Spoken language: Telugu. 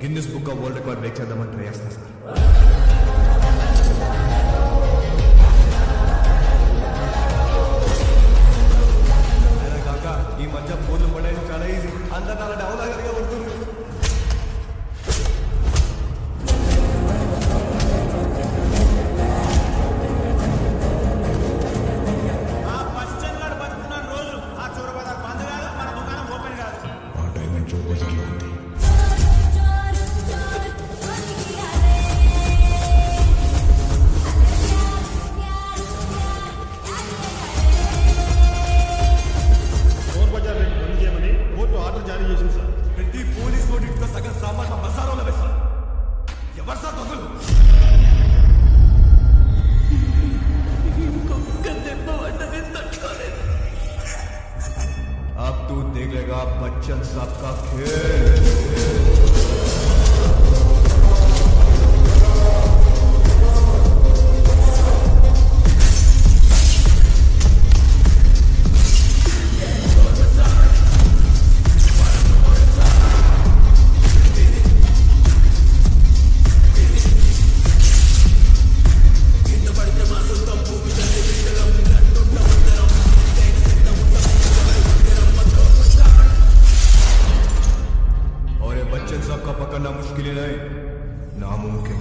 Guinness book of world record break చేద్దామని ట్రై చేస్తున్నా సార్ అయినా కాక ఈ మధ్య ఫోన్లు పడేది చాలా ఈజీ అందరు నాలా డౌన్ అగలిగా పడుతుంది ఆ బస్ స్టాండ్ కాడ బతుకున్న రోజు ఆ చోరబజార్ బంద్ కాదు మన దుకాణం ఓపెన్ కాదు ఆ టైం చోర్ బజార్లో ఉంది చోర్ బజార్ రేపు బంద్ చేయమని కోర్టు ఆర్డర్ జారీ చేసింది సార్ ప్రతి పోలీస్ ఓడితో సగం సామాన్ మా బజార్లో వేస్తారు ఎవరు సార్ దొంగలు अब तू देखेगा बच्चन साहब का खेल और ये बच्चन साहब का पकड़ना मुश्किल ही नहीं नामुमकिन